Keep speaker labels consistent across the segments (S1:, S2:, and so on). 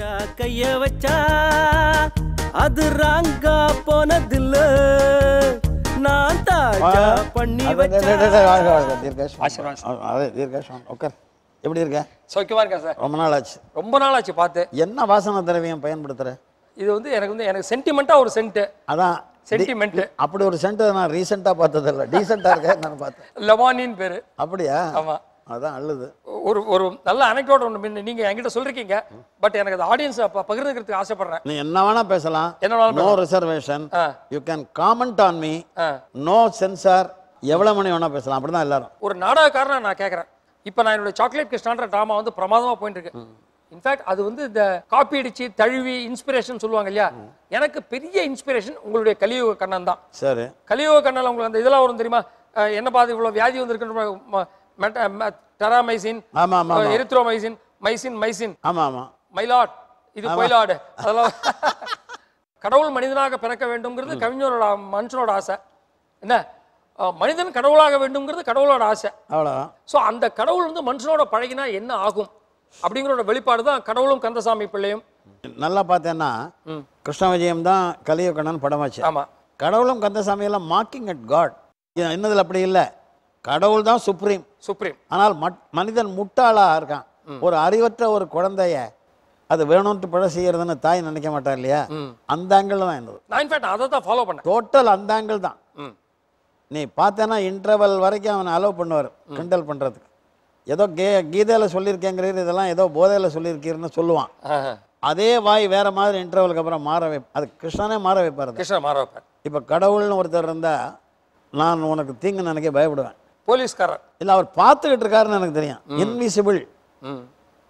S1: ராஜா கைய வச்சா அது ராங்கா போனதில்ல நான் தாஜா பண்ணி
S2: அது- அது- அது- அது- வாழ்க, வாழ்க, தீர்காஷ்
S3: ஆசீர்வாதம்.
S2: ஆ, அதே தீர்காஷ் உட்கார் எப்படி இருக்க
S3: சௌக்கியமா இருக்கேன் சார்
S2: ரொம்ப நாள் ஆச்சு
S3: ரொம்ப நாள் ஆச்சு பார்த்து
S2: என்ன வாசனை திரவியம் பயன்படுத்துற
S3: இது வந்து எனக்கு வந்து எனக்கு சென்டிமெண்ட்டா ஒரு சென்ட்
S2: அதான்
S3: சென்டிமெண்ட்
S2: அப்படி ஒரு சென்ட் நான் ரீசெண்டாக பார்த்ததில்ல டீசெண்டாக இருக்க நான் பார்த்தேன்
S3: லவானின்னு பேரு
S2: அப்படியா
S3: ஆமா
S2: அதான் அழுது
S3: ஒரு ஒரு நல்ல அனெக்டோட் ஒன்று முன்ன நீங்க என்கிட்ட சொல்லிருக்கீங்க பட் எனக்கு அது ஆடியன்ஸ் பகிர்ந்துக்கிறதுக்கு ஆசைப்படுறேன்
S2: நீ என்ன வேணா பேசலாம்
S3: என்ன வேணாலும்
S2: no reservation
S3: ah.
S2: You can comment on me
S3: ah.
S2: No censor எவ்வளவு மணி வேணா பேசலாம் அப்படிதான் எல்லாரும்
S3: ஒரு நாடகக்காரனை நான் கேட்குறேன் இப்போ நான் என்னோட சாக்லேட் கிருஷ்ணான்ற ட்ராமா வந்து பிரமாதமா போயிட்டு இருக்கு இன்ஃபேக்ட் அது வந்து இந்த காப்பி அடிச்சு தழுவி இன்ஸ்பிரேஷன் சொல்லுவாங்க இல்லையா எனக்கு பெரிய இன்ஸ்பிரேஷன் உங்களுடைய கலியுக கண்ணன் தான்
S2: சரி
S3: கலியுக கண்ணல் உங்களுக்கு அந்த இதெல்லாம் வரும் தெரியுமா அஹ் என்ன பாது இவ்வளோ வியாதி வந்திருக்குன்ற டெராமைசின்
S2: ஆமா ஆமா ஆமா
S3: எரித்ரோமைசின் மைசின் மைசின்
S2: ஆமா ஆமா
S3: மைலாட் இது பொய்லாடு அதெல்லாம் கடவுள் மனிதனாக பிறக்க வேண்டும்ங்கிறது கவிஞரோட மனுஷனோட ஆசை என்ன அஹ் மனிதன் கடவுளாக வேண்டும்ங்கிறது கடவுளோட ஆசை
S2: அவ்வளோதான்
S3: ஸோ அந்த கடவுள் வந்து மனுஷனோட பழகினா என்ன ஆகும் அப்படிங்கிறோட வெளிப்பாடு தான் கடவுளும் கந்தசாமி பிள்ளையும்
S2: நல்லா பார்த்தேன்னா
S3: ம்.
S2: கிருஷ்ண விஜயம் தான் கலியுகண்ணன் படமாச்சு
S3: ஆமா
S2: கடவுளும் கந்தசாமி எல்லாம் மாக்கிங் அட் காட் இன்னதில் அப்படி இல்லை கடவுள் தான் சுப்ரீம்
S3: சுப்ரீம்
S2: ஆனால் மட்- மனிதன் முட்டாளா இருக்கான் ஒரு அறிவற்ற ஒரு குழந்தைய அது வேணும்ட்டு பிழை செய்யறதுன்னு தாய் நினைக்க மாட்டான் இல்லையா
S3: ம்.
S2: அந்த ஆங்கிள் தான் என்னது
S3: நான் இன்ஃபேக்ட் அதை தான் ஃபாலோ பண்ணேன்
S2: டோட்டல் அந்த ஆங்கிள் தான்
S3: ம்
S2: நீ பார்த்தேன்னா இன்டர்வல் வரைக்கும் அவனை அலோவ் பண்ணுவார் கிண்டல் பண்ணுறதுக்கு ஏதோ கே கீதையில் சொல்லியிருக்கேங்கிறது இதெல்லாம் ஏதோ போதையில் சொல்லியிருக்கீர்னு சொல்லுவான்
S3: ஆஹா.
S2: அதே வாய் வேற மாதிரி இன்டர்வலுக்கு அப்புறம் மாற வை அது கிருஷ்ணனே மாற வைப்பார் அதை.
S3: கிருஷ்ண மாற வைப்பார்
S2: இப்போ கடவுள்னு ஒருத்தர் இருந்தால் நான் உனக்கு தீங்கு நினைக்க பயப்படுவேன்
S3: போலீஸ்காரர்
S2: இல்லை அவர் பார்த்துக்கிட்டு இருக்காருன்னு எனக்கு தெரியும் இன்விசிபிள்
S3: ம்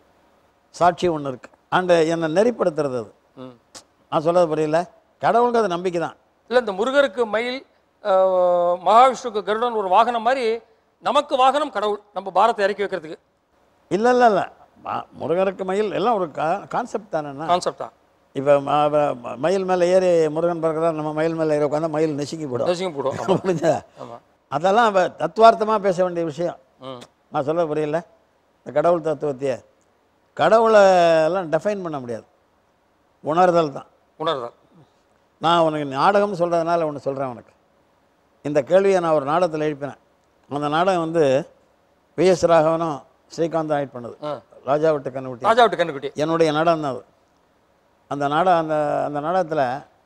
S2: சாட்சி ஒன்று இருக்கு அண்டு என்னை நெறிப்படுத்துறது அது
S3: ம்
S2: நான் சொல்றது புரியல கடவுளுக்கு அது நம்பிக்கை தான்
S3: இல்லை இந்த முருகருக்கு மயில் அஹ், மகாவிஷ்ணுக்கு கருடன் ஒரு வாகனம் மாதிரி நமக்கு வாகனம் கடவுள் நம்ம பாரத்தை இறக்கி வைக்கிறதுக்கு
S2: இல்லை இல்லை இல்லை முருகருக்கு மயில் எல்லாம் ஒரு கான்செப்ட் தானேண்ணா
S3: கான்செப்டா
S2: இப்போ மயில் மேலே ஏறி முருகன் பிறகுதான் நம்ம மயில் மேலே ஏறி உட்காந்தா மயில் நெசுக்கி போடும்
S3: யோசிக்க போடுவோம்
S2: புரிஞ்சா
S3: ஆமா
S2: அதெல்லாம் அவ தத்துவார்த்தமாக பேச வேண்டிய விஷயம்
S3: ம்
S2: நான் சொல்ல புரியல இந்த கடவுள் தத்துவத்தையே கடவுளை எல்லாம் டெஃபைன் பண்ண முடியாது உணர்தல் தான்
S3: உணர்தல்
S2: நான் உனக்கு நாடகம்னு சொல்கிறதுனால ஒன்று சொல்கிறேன் உனக்கு இந்த கேள்வியை நான் ஒரு நாடகத்தில் எழுப்பினேன் அந்த நாடகம் வந்து விஎஸ் ராகவனும் ஸ்ரீகாந்தும் ஆயிட் பண்ணுது
S3: ஆ.
S2: ராஜா விட்டு கண்ணுக்குட்டி
S3: ராஜா விட்டு கண்ணுக்குட்டி
S2: என்னுடைய நாடகம் தான் அது அந்த நாடகம் அந்த அந்த நாடகத்தில்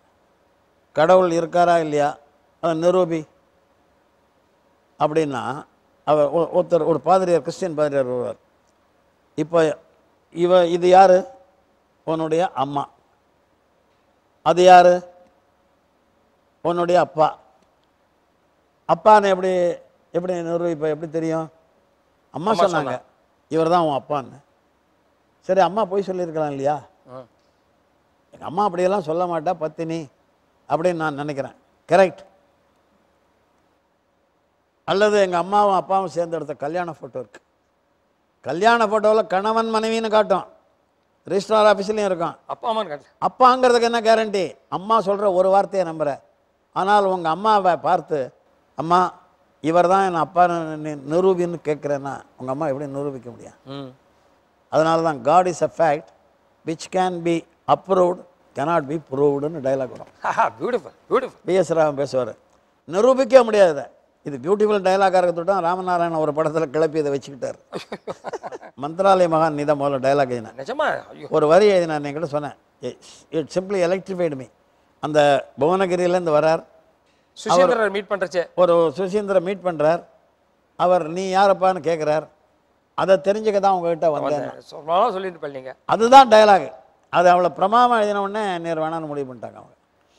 S2: கடவுள் இருக்காரா இல்லையா அதை நிரூபி அப்படின்னா அவர் ஒ- ஒருத்தர் ஒரு பாதிரியார் கிறிஸ்டியன் பாதிரியார் வருவார் இப்போ இவ இது யாரு உன்னுடைய அம்மா அது யாரு உன்னுடைய அப்பா அப்பான்னு எப்படி எப்படி நிரூபிப்ப எப்படி தெரியும் அம்மா
S3: அம்மா
S2: சொன்னாங்க இவர் தான் உன் அப்பான்னு சரி அம்மா போய் சொல்லியிருக்கலாம் இல்லையா
S3: ம்.
S2: எங்கள் அம்மா அப்படியெல்லாம் சொல்ல மாட்டா பத்தினி அப்படின்னு நான் நினைக்கிறேன் கரெக்ட் அல்லது எங்கள் அம்மாவும் அப்பாவும் சேர்ந்து எடுத்த கல்யாண ஃபோட்டோ இருக்கு கல்யாண ஃபோட்டோவில் கணவன் மனைவின்னு காட்டும் ரிஜிஸ்ட்ரார் ஆஃபீஸ்லேயும் இருக்கும்
S3: அப்பா அம்மான்னு காட்டு
S2: அப்பாங்கிறதுக்கு என்ன கேரண்டி அம்மா சொல்கிற ஒரு வார்த்தையை நம்புற ஆனால் உங்கள் அம்மாவை பார்த்து அம்மா இவர் தான் என் அப்பா நிரூபின்னு கேட்குறேன்னா உங்கள் அம்மா எப்படி நிரூபிக்க முடியும்
S3: ம்
S2: அதனால தான் God is a fact which can be approved cannot be ப்ரூவ்டுன்னு டைலாக் வரும்
S3: பியூட்டிஃபுல் பியூட்டிஃபுல்
S2: பிஎஸ் ராவன் பேசுவார் நிரூபிக்க முடியாது இதை. இது பியூட்டிஃபுல் டைலாக்காக இருக்கட்டும் ராமநாராயணன் ஒரு படத்தில் கிளப்பி இதை வச்சுக்கிட்டார் மந்திராலய மகான் நீதான் முதல்ல டைலாக் எழுதினேன்
S3: நிஜமா ஐயோ
S2: ஒரு வரி எழுதினார் என்கிட்ட சொன்னேன் இட் சிம்பிளி எலக்ட்ரிஃபைடு மீ அந்த புவனகிரியிலேருந்து வரார்
S3: சுசீந்திரர் மீட் பண்றச்சே
S2: ஒரு சுசீந்திர மீட் பண்ணுறார் அவர் நீ யாரப்பான்னு கேட்குறார் அதை தெரிஞ்சுக்க தான் உங்ககிட்ட வந்தேன்
S3: சொன்னாலும் சொல்லிட்டு போய் நீங்க
S2: அதுதான் டயலாக் அது அவளை பிரமாதம் எழுதின உடனே நேர் வேணான்னு முடிவு பண்ணிட்டாங்க அவங்க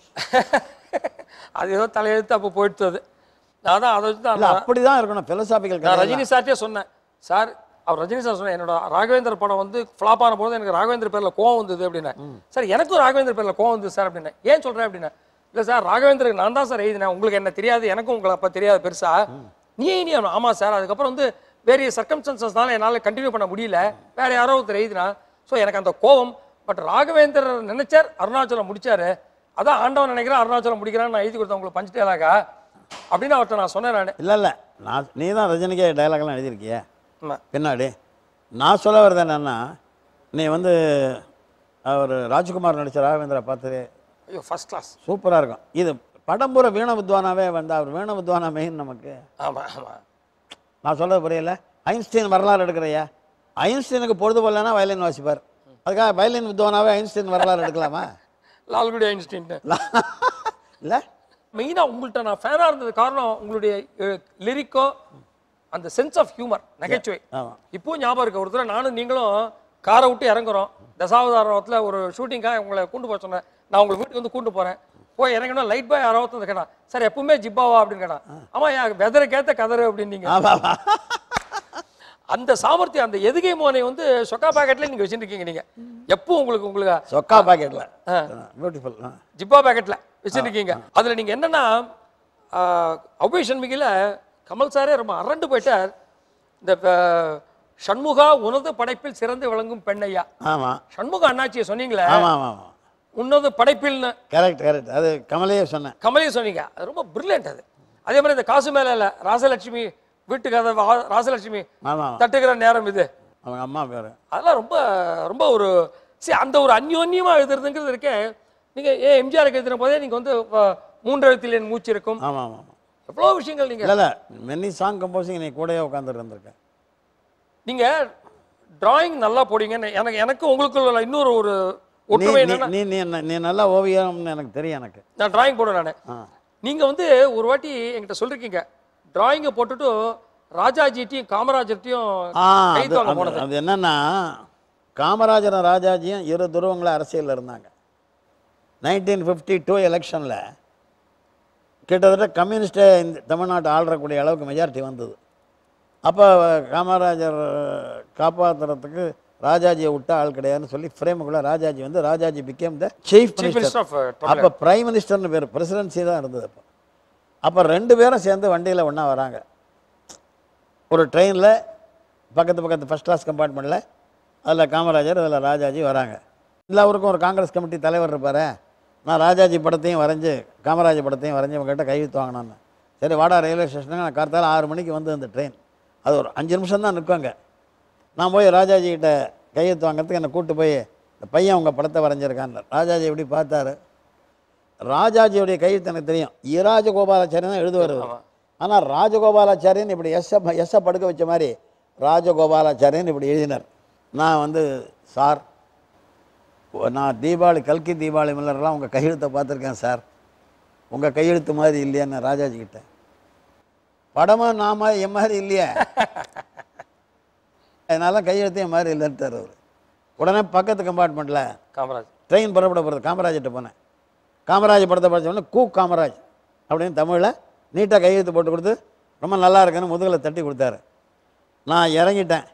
S3: அது ஏதோ தலையெழுத்து அப்போ போயிடுத்து அது நான் தான் அதை வச்சு தான்
S2: இல்லை அப்படி தான் இருக்கணும் philosophical
S3: நான்
S2: கதை
S3: ரஜினி சார்ட்டே சொன்னேன் சார் அவர் ரஜினி சார் சொன்னேன் என்னோட ராகவேந்தர் படம் வந்து ஃப்ளாப் ஆன போது எனக்கு ராகவேந்தர் பேர்ல கோவம் வந்தது அப்படின்னா சார் எனக்கும் ராகவேந்தர் பேர்ல கோவம் வந்தது சார் அப்படின்னா ஏன் சொல்றேன் அப்படின்னா இல்லை சார் ராகவேந்தருக்கு நான் தான் சார் எழுதினேன் உங்களுக்கு என்ன தெரியாது எனக்கும் உங்களை அப்போ தெரியாது பெருசா நீ நீ ஆமா சார் அதுக்கப்புறம் வந்து வேறிய சர்க்கம்ஸ்டன்சஸ்னால என்னால் கண்டினியூ பண்ண முடியல வேற யாரோ ஒருத்தர் எழுதினா ஸோ எனக்கு அந்த கோவம் பட் ராகவேந்தர் நினைச்சார் அருணாச்சலம் முடிச்சாரு அதான் ஆண்டவன் நினைக்கிறேன் அருணாச்சலம் முடிக்கிறான்னு நான் எழுதி கொடுத்தேன் உங்களுக்கு பஞ்சுட்டேலாக்கா அப்படின்னு அவர்கிட்ட நான் சொன்னேன் நான்
S2: இல்லை இல்லை நான் நீ தான் ரஜினிக்கே டயலாக்லாம் எழுதியிருக்கிய
S3: ஆமா
S2: பின்னாடி நான் சொல்ல வர்றது என்னன்னா நீ வந்து அவர் ராஜ்குமார் நடிச்ச ராகவேந்திரா பார்த்து
S3: ஐயோ ஃபர்ஸ்ட் கிளாஸ்
S2: சூப்பராக இருக்கும் இது படம் பூரா வீண வித்வானாவே வந்து அவர் வீண வித்வானா மெயின் நமக்கு
S3: ஆமா ஆமா
S2: நான் சொல்றது புரியல ஐன்ஸ்டீன் வரலாறு எடுக்கிறையா ஐன்ஸ்டீனுக்கு பொழுது போடலன்னா வயலின் வாசிப்பார் அதுக்காக வயலின் வித்வானாவே ஐன்ஸ்டீன் வரலாறு எடுக்கலாமா
S3: லால்குடி ஐன்ஸ்டீன்
S2: இல்லை
S3: மெயினா உங்கள்கிட்ட நான் ஃபேனா இருந்தது காரணம் உங்களுடைய லிரிக்கோ அந்த சென்ஸ் ஆஃப் ஹியூமர் நகைச்சுவை
S2: ஆமாம்
S3: இப்பவும் ஞாபகம் இருக்கு ஒரு தடவை நானும் நீங்களும் காரை விட்டு இறங்குறோம் தசாவதாரத்தில் ஒரு ஷூட்டிங்காக உங்களை கூண்டு போக சொன்னேன் நான் உங்களை வீட்டுக்கு வந்து கூண்டு போறேன் போய் இறங்கணும் லைட் பாய் யாராவது வந்து கேட்டான் சார் எப்பவுமே ஜிப்பாவா அப்படின்னு கேட்டான் ஆமா என் வெதருக்கேத்த கதறு அப்படின்னீங்க
S2: ஆமாம்
S3: அந்த சாமர்த்தியம் அந்த எதுகை மோனை வந்து சொக்கா பாக்கெட்ல நீங்க வச்சுருக்கீங்க நீங்க எப்போ உங்களுக்கு உங்களுக்கு
S2: சொக்கா பாக்கெட்டில் பியூட்டிஃபுல் ஆ
S3: ஜிப்பா பாக்கெட்ல வச்சிருக்கீங்க அதுல நீங்க என்னன்னா அபேஷன் மிகில கமல் சாரே ரொம்ப அரண்டு போயிட்டார் இந்த அஹ், சண்முகா உனது படைப்பில் சிறந்து விளங்கும் பெண்ணையா
S2: ஆமாம்
S3: சண்முகா அண்ணாச்சியை சொன்னீங்களே
S2: ஆமாம் ஆமாம் ஆமாம்
S3: உன்னது படைப்பில்னு
S2: கரெக்ட் கரெக்ட் அது கமலையே சொன்னேன்
S3: கமலையை சொன்னீங்க அது ரொம்ப பிரில்லியன்ட் அது அதே மாதிரி இந்த காசு மேல இல்ல ராசலட்சுமி வீட்டு கதை வா- ராசலட்சுமி
S2: ஆமாம்
S3: தட்டுகிற நேரம் இது
S2: அவங்க அம்மா பேர்
S3: அதெல்லாம் ரொம்ப ரொம்ப ஒரு சரி அந்த ஒரு அந்யோன்யமா எழுதுறதுங்கிறது இருக்கே நீங்க ஏ எம்ஜிஆர் எழுதின போதே நீங்க வந்து அஹ், மூன்றெழுத்தில் என் மூச்சு இருக்கும்
S2: ஆமாம் ஆமாம் ஆமாம்
S3: எவ்வளோ விஷயங்கள் நீங்க
S2: இல்லை இல்லை மெனி சாங் கம்போசிங் நீ கூடயே உட்காந்துட்டு இருந்திருக்கேன்
S3: நீங்க டிராயிங் நல்லா போடுவீங்கன்னு எனக்கு எனக்கு உங்களுக்குள்ள இன்னொரு ஒரு
S2: நீ
S3: ஒற்றுமை
S2: நீ-
S3: என்னன்னா
S2: நீ நீ நீ நல்லா ஓவியம்னு எனக்கு தெரியும் எனக்கு
S3: நான் டிராயிங் போடுவேன் நான்
S2: ஆ
S3: நீங்க வந்து ஒரு வாட்டி என்கிட்ட சொல்லிருக்கீங்க டிராயிங்கை போட்டுட்டு ராஜாஜிட்டையும் காமராஜர்ட்டையும்
S2: ஆ
S3: கை
S2: அது
S3: தூக்க
S2: அது-
S3: போனது
S2: அது என்னன்னா காமராஜரும் ராஜாஜியும் இரு துருவங்கள அரசியலில் இருந்தாங்க நைன்டீன் ஃபிஃப்டி டூ எலெக்ஷனில் கிட்டத்தட்ட கம்யூனிஸ்டே இந்த தமிழ்நாட்டை ஆள்றக்கூடிய அளவுக்கு மெஜாரிட்டி வந்தது அப்போ காமராஜர் காப்பாற்றுறதுக்கு ராஜாஜியை விட்டா ஆள் கிடையாதுன்னு சொல்லி ஃப்ரேமுக்குள்ளே ராஜாஜி வந்து Rajaji became the chief
S3: chief
S2: minister
S3: minister of
S2: அப்போ பிரைம் மினிஸ்டர்னு பேர் பிரசிடென்சி தான் இருந்தது அப்போ அப்போ ரெண்டு பேரும் சேர்ந்து வண்டியில் ஒன்றா வராங்க ஒரு ட்ரெயினில் பக்கத்து பக்கத்து ஃபஸ்ட் கிளாஸ் கம்பார்ட்மெண்ட்டில் அதில் காமராஜர் அதில் ராஜாஜி வராங்க இல்லை அவருக்கும் ஒரு காங்கிரஸ் கமிட்டி தலைவர் இருப்பார் நான் ராஜாஜி படத்தையும் வரைஞ்சு காமராஜர் படத்தையும் வரைஞ்சி இவங்ககிட்ட கையெழுத்து வாங்கினான்னு சரி வாடா ரயில்வே ஸ்டேஷனுக்கு நான் கார்த்தால ஆறு மணிக்கு வந்து அந்த ட்ரெயின் அது ஒரு அஞ்சு நிமிஷம் தான் நிற்குவாங்க நான் போய் ராஜாஜி கிட்ட கையெழுத்து வாங்குறதுக்கு என்னை கூப்பிட்டு போய் இந்த பையன் உங்கள் படத்தை வரைஞ்சிருக்கான்னு ராஜாஜி எப்படி பார்த்தாரு ராஜாஜியுடைய கையெழுத்து எனக்கு தெரியும் இ ராஜகோபாலாச்சாரியன் தான் எழுதுவார்
S3: ஆமா.
S2: ஆனால் ராஜகோபாலாச்சாரியன் இப்படி எஸ்ஸை எஸ்ஸை படுக்க வச்ச மாதிரி ராஜகோபாலாச்சாரியன் இப்படி எழுதினார் நான் வந்து சார் ஓ, நான் தீபாவளி கல்கி தீபாவளி மலர்லாம் உங்கள் கையெழுத்தை பார்த்துருக்கேன் சார் உங்கள் கையெழுத்து மாதிரி இல்லையான்னு ராஜாஜி கிட்ட படமும் நான் மாதிரி என் மாதிரி இல்லையே அதனால கையெழுத்து என் மாதிரி இல்லைன்ட்டார் அவர் உடனே பக்கத்து கம்பார்ட்மெண்ட்டில்
S3: காமராஜ்
S2: ட்ரெயின் புறப்பட போகிறது காமராஜர்கிட்ட போனேன் காமராஜ் படத்தை படிச்ச உடனே கூ காமராஜ் அப்படின்னு தமிழில் நீட்டாக கையெழுத்து போட்டு கொடுத்து ரொம்ப நல்லா இருக்குன்னு முதுகில் தட்டி கொடுத்தாரு நான் இறங்கிட்டேன்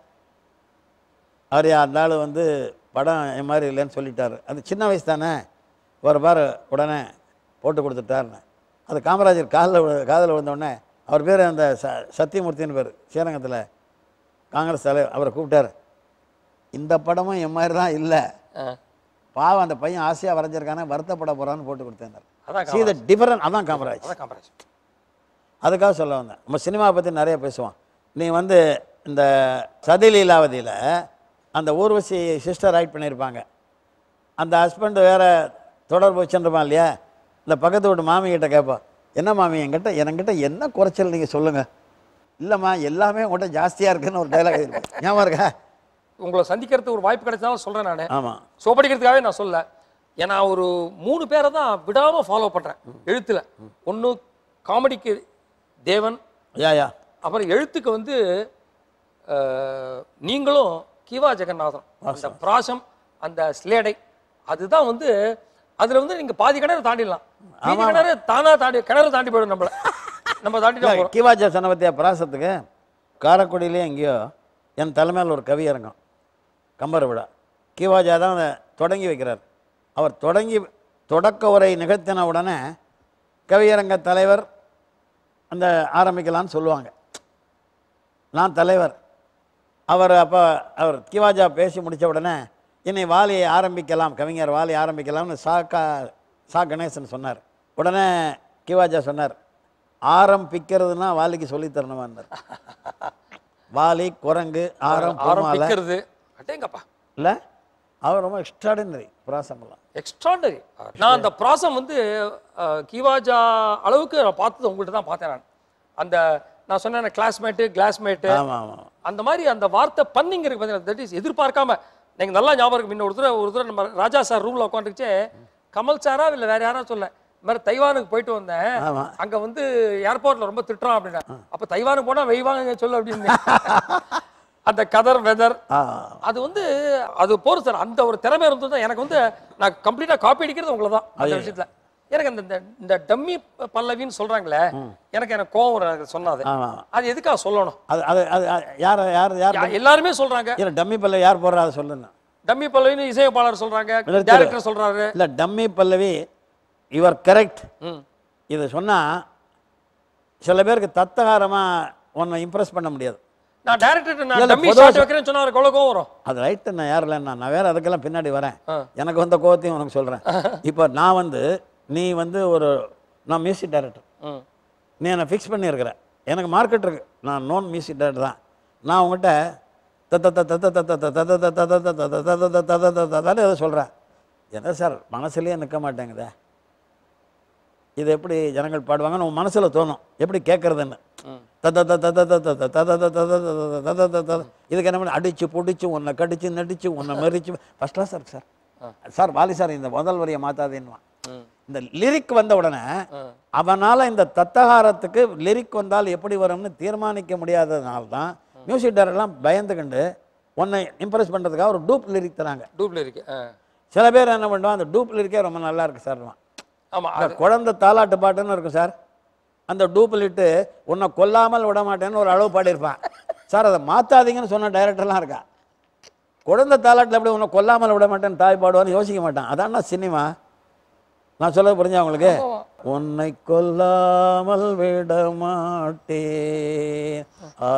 S2: அவர் அந்த ஆள் வந்து படம் என் மாதிரி இல்லைன்னு சொல்லிட்டாரு அது சின்ன வயசு தானே ஒரு பார் உடனே போட்டு கொடுத்துட்டாருன்னு அது காமராஜர் காலில் விழு காதில் விழுந்த உடனே அவர் பேர் அந்த ச சத்தியமூர்த்தின்னு பேர் ஸ்ரீரங்கத்தில் காங்கிரஸ் தலைவர் அவரை கூப்பிட்டாரு இந்த படமும் என் மாதிரி தான் இல்லை
S3: ஆ,
S2: பாவம் அந்த பையன் ஆசையாக வரைஞ்சிருக்கானே வருத்தப்பட போகிறான்னு போட்டு கொடுத்தேன்
S3: அதான்
S2: see the டிஃபரன் அதான் காமராஜ்
S3: அதான் காமராஜ்
S2: அதுக்காக சொல்ல வந்தேன் நம்ம சினிமா பற்றி நிறைய பேசுவோம் நீ வந்து இந்த சதி லீலாவதியில் அந்த ஊர்வசி சிஸ்டர் ரைட் பண்ணியிருப்பாங்க அந்த ஹஸ்பண்ட் வேற தொடர்பு வச்சுருப்பான் இல்லையா இந்த பக்கத்து வீட்டு மாமி கிட்ட கேட்பான் என்ன மாமி என்கிட்ட என்கிட்ட என்ன குறைச்சல் நீங்கள் சொல்லுங்கள் இல்லைம்மா எல்லாமே உங்கள்கிட்ட ஜாஸ்தியாக இருக்குன்னு ஒரு டைலாக் எழுதிருப்பேன் ஞாபகம் இருக்கா
S3: உங்களை சந்திக்கிறதுக்கு ஒரு வாய்ப்பு கிடைச்சாலும் சொல்றேன் நான்
S2: ஆமாம்
S3: சோப்படிக்கிறதுக்காகவே நான் சொல்ல ஏன்னா ஒரு மூணு பேரை தான் விடாம ஃபாலோ பண்றேன் எழுத்துல ஒண்ணு காமெடிக்கு தேவன்
S2: யா யா
S3: அப்புறம் எழுத்துக்கு வந்து அஹ், நீங்களும் கிவா ஜெகநாதன் அந்த பிராசம் அந்த ஸ்லேடை அதுதான் வந்து அதுல வந்து நீங்க பாதி கிணறு தாண்டிடலாம் மீதி கிணறு தானா தாண்டி கிணறு தாண்டி போயிடும் நம்மள நம்ம தாண்டிட்டு போறோம்
S2: கிவாஜா சனபத்தியா பிராசத்துக்கு காரைக்குடியிலே எங்கேயோ என் தலைமையில் ஒரு கவி இறங்கும் கம்பர் விழா கிவாஜா தான் அதை தொடங்கி வைக்கிறார் அவர் தொடங்கி தொடக்க உரை நிகழ்த்தின உடனே கவியரங்க தலைவர் அந்த ஆரம்பிக்கலான்னு சொல்லுவாங்க நான் தலைவர் அவர் அப்போ அவர் கிவாஜா பேசி முடித்த உடனே என்னை வாலியை ஆரம்பிக்கலாம் கவிஞர் வாலி ஆரம்பிக்கலாம்னு சா கா சா கணேசன் சொன்னார் உடனே கிவாஜா சொன்னார் ஆரம்பிக்கிறதுனா வாலிக்கு சொல்லித் தரணுமான்னார் வாலி குரங்கு ஆரம் பூமாலை
S3: ஆரம்பிக்கிறது அட்டேங்கப்பா
S2: இல்லை அவர் ரொம்ப எக்ஸ்ட்ராடினரி பிராசமெல்லாம்
S3: எக்ஸ்ட்ராடனரி நான் அந்த ப்ராசம் வந்து அஹ், கீவாஜா அளவுக்கு நான் பார்த்தது உங்கள்கிட்ட தான் பார்த்தேன் நான் அந்த நான் சொன்னேன் கிளாஸ்மேட்டு கிளாஸ்மேட்டு
S2: ஆமாம் ஆமாம்
S3: அந்த மாதிரி அந்த வார்த்தை பண்ணிங்க இருக்கு பார்த்தீங்கன்னா தட் இஸ் எதிர்பார்க்காம நீங்க நல்லா ஞாபகம் இருக்கு முன்ன ஒரு தடவை ஒரு தடவை நம்ம ராஜா சார் ரூம்ல உட்காந்துருச்சு கமல் சாரா இல்ல வேற யாரா சொல்ல இந்த மாதிரி தைவானுக்கு போயிட்டு வந்தேன்
S2: ஆமா.
S3: அங்க வந்து ஏர்போர்ட்ல ரொம்ப திட்டுறான் அப்படின்னா அப்ப தைவானுக்கு போனா வெய்வாங்க சொல்லு அப்படின்னு அந்த கதர் வெதர்
S2: ஆ
S3: அது வந்து அது போறது சார் அந்த ஒரு திறமை இருந்தது எனக்கு வந்து நான் கம்ப்ளீட்டா காப்பி அடிக்கிறது உங்களை தான் அந்த விஷயத்துல எனக்கு அந்த இந்த- இந்த டம்மி பல்லவின்னு சொல்றாங்களே எனக்கு எனக்கு கோவம் வரும் எனக்கு சொன்னாது
S2: ஆமாம்
S3: அது எதுக்காக சொல்லணும்
S2: அது அது அது யார் யார் யார்
S3: யா- எல்லாருமே சொல்றாங்க
S2: இல்லை டம்மி பல்லவி யார் போடுறா அதை சொல்லுங்க
S3: டம்மி பல்லவின்னு இசையமைப்பாளர் சொல்றாங்க
S2: நிறுத்துரு.
S3: டைரக்டர் சொல்றாரு
S2: இல்லை டம்மி பல்லவி யுவர் கரெக்ட்
S3: ம்
S2: இதை சொன்னால் சில பேருக்கு தத்தகாரமாக உன்னை இம்ப்ரெஸ் பண்ண முடியாது
S3: நான் டைரக்டர்
S2: இல்ல,
S3: நான்
S2: இல்ல,
S3: டம்மி
S2: பொதுவா
S3: ஷாட் வைக்கிறேன்னு சொன்னா அவருக்கு எவ்வளவு கோவம் வரும்
S2: அது ரைட்டு நான் யார் இல்லைன்னா நான் வேற அதுக்கெல்லாம் பின்னாடி வரேன்
S3: ஆ.
S2: எனக்கு வந்த கோவத்தையும் உனக்கு சொல்கிறேன் இப்போ நான் வந்து நீ வந்து ஒரு நான் மியூசிக் டைரக்டர்
S3: ம்
S2: நீ என்னை ஃபிக்ஸ் பண்ணியிருக்கிற எனக்கு மார்க்கெட் இருக்கு நான் நோன் மியூசிக் டைரக்டர் தான் நான் உங்கள்கிட்ட தத்த தத்த தத்த தத்த தத்த தத்த தத்த தத்த தத்த தத்த தத்த தத்த தத்த ஏதோ சொல்கிறேன் என்ன சார் மனசுலயே நிற்க மாட்டேங்குதே இது எப்படி ஜனங்கள் பாடுவாங்கன்னு உன் மனசில் தோணும் எப்படி கேட்குறதுன்னு தத்த தத்த தத்த தத்த தத்த தத்த தத்த தத்த தத்த இதுக்கு என்ன பண்ண அடிச்சு பிடிச்சி உன்னை கடிச்சு நடிச்சு உன்னை மெரிச்சு ஃபஸ்ட் கிளாஸ் இருக்கு சார் சார் வாலி சார் இந்த முதல் வரியை மாத்தாதேன்னுவான்
S3: ம்
S2: இந்த லிரிக் வந்த உடனே அவனால இந்த தத்தகாரத்துக்கு லிரிக் வந்தால் எப்படி வரும்னு தீர்மானிக்க முடியாததுனால தான் மியூசிக் டைரக்டர்லாம் பயந்துக்கிண்டு உன்னை இம்ப்ரெஸ் பண்ணுறதுக்காக ஒரு டூப் லிரிக் தராங்க
S3: டூப்ல இருக்கு ஆ.
S2: சில பேர் என்ன பண்ணுவான் அந்த டூப் லிரிக்கே ரொம்ப நல்லா இருக்கு சார்
S3: ஆமா
S2: அந்த
S3: அது
S2: குழந்தை தாலாட்டு பாட்டுன்னு இருக்கும் சார் அந்த டூப்லிட்டு உன்னை கொல்லாமல் விட மாட்டேன்னு ஒரு அளவு பாடியிருப்பான் சார் அதை மாத்தாதீங்கன்னு சொன்ன டைரக்டர்லாம் இருக்கா குழந்தை தாலாட்டில் எப்படி உன்னை கொல்லாமல் விட மாட்டேன்னு தாய் பாடுவான்னு யோசிக்க மாட்டான் அதான் சினிமா நான் சொல்ல புரிஞ்சா உங்களுக்கு உன்னை கொல்லாமல் விட மாட்டேன்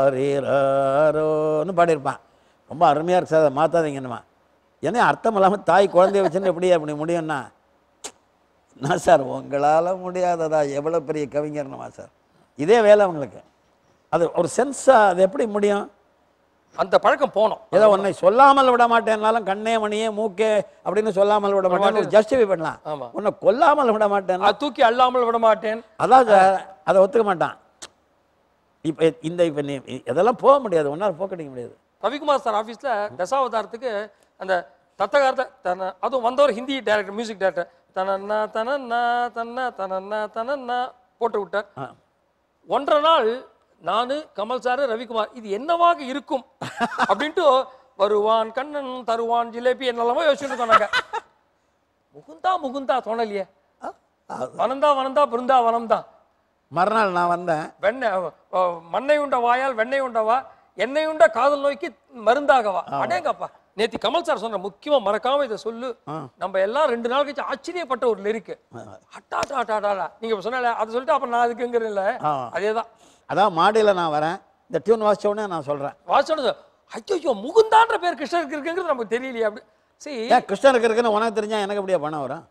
S2: ஆரீராரோன்னு பாடியிருப்பான் ரொம்ப அருமையாக இருக்கு சார் அதை மாத்தாதீங்கன்னுமா ஏன்னா அர்த்தம் இல்லாமல் தாய் குழந்தைய வச்சுன்னு எப்படி அப்படி முடியும்னா என்ன சார் உங்களால் முடியாததா எவ்வளோ பெரிய கவிஞர்னுமா சார் இதே வேலை அவங்களுக்கு அது ஒரு சென்ஸாக அது எப்படி முடியும்
S3: அந்த பழக்கம் போனோம்
S2: ஏதோ உன்னை சொல்லாமல் விட மாட்டேன்னாலும் கண்ணே மணியே மூக்கே அப்படின்னு சொல்லாமல் விட மாட்டேன்னு ஜஸ்டிஃபை பண்ணலாம்
S3: ஆமா.
S2: உன்னை கொல்லாமல் விட மாட்டேன்னா
S3: அது தூக்கி அள்ளாமல் விட மாட்டேன்
S2: அதான் சார் அதை ஒத்துக்க மாட்டான் இப்போ இந்த இப்போ நீ இதெல்லாம் போக முடியாது ஒன்றால் போக்கடிக்க முடியாது
S3: ரவிக்குமார் சார் ஆஃபீஸில் தசாவதாரத்துக்கு அந்த தத்தகாரத்தை தன அதுவும் வந்தவர் ஹிந்தி டைரக்டர் மியூசிக் டைரக்டர் தனன்னா தனன்னா தன்ன தனன்னா தனன்னா போட்டு விட்டார்
S2: ஆ.
S3: ஒன்றரை நாள் நானு கமல் சார் ரவிக்குமார் இது என்னவாக இருக்கும் அப்படின்ட்டு வருவான் கண்ணன் தருவான் ஜிலேபி என்னெல்லாமோ யோசிச்சுட்டு சொன்னாங்க முகுந்தா முகுந்தா தோணலையே வனந்தா வனந்தா பிருந்தா வனம்தான்
S2: மறுநாள் நான் வந்தேன்
S3: வெண்ணெய் அஹ், மண்ணை உண்ட வாயால் வெண்ணெய் உண்டவா எண்ணெய் உண்ட காதல் நோய்க்கு மருந்தாகவா அடேங்கப்பா நேத்தி கமல் சார் சொன்ன முக்கியமா மறக்காம இதை சொல்லு நம்ம எல்லாம் ரெண்டு நாள் கழிச்சு ஆச்சரியப்பட்ட ஒரு லிரிக்கு அட்டாட்டா அட்டாட்டா நீங்க இப்ப சொன்னல அதை சொல்லிட்டு அப்புறம் நான் அதுக்குங்கிறது இல்ல
S2: ஆ.
S3: அதேதான்
S2: அதான் மாடியில் நான் வரேன் இந்த டியூன் வாசிச்ச உடனே நான் சொல்கிறேன்
S3: வாசனது ஐயோ முகுந்தான்ற பேர் கிருஷ்ணருக்கு இருக்குங்கிறது நமக்கு தெரியலையே அப்படி சரி
S2: ஏன் கிருஷ்ணருக்கு இருக்குன்னு உனக்கு தெரிஞ்சா எனக்கு எப்படியா பணம் வரும்